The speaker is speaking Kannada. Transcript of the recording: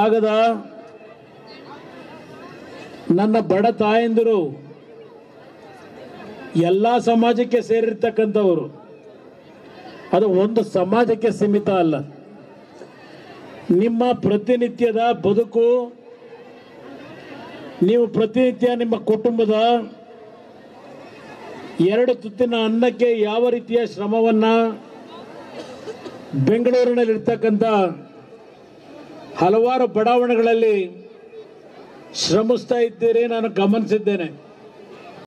ಆಗದ ನನ್ನ ಬಡ ತಾಯಂದಿರು ಎಲ್ಲ ಸಮಾಜಕ್ಕೆ ಸೇರಿರ್ತಕ್ಕಂಥವರು ಅದು ಒಂದು ಸಮಾಜಕ್ಕೆ ಸೀಮಿತ ಅಲ್ಲ ನಿಮ್ಮ ಪ್ರತಿನಿತ್ಯದ ಬದುಕು ನೀವು ಪ್ರತಿನಿತ್ಯ ನಿಮ್ಮ ಕುಟುಂಬದ ಎರಡು ತುತ್ತಿನ ಅನ್ನಕ್ಕೆ ಯಾವ ರೀತಿಯ ಶ್ರಮವನ್ನ ಬೆಂಗಳೂರಿನಲ್ಲಿರ್ತಕ್ಕಂಥ ಹಲವಾರು ಬಡಾವಣೆಗಳಲ್ಲಿ ಶ್ರಮಿಸ್ತಾ ಇದ್ದೀರಿ ನಾನು ಗಮನಿಸಿದ್ದೇನೆ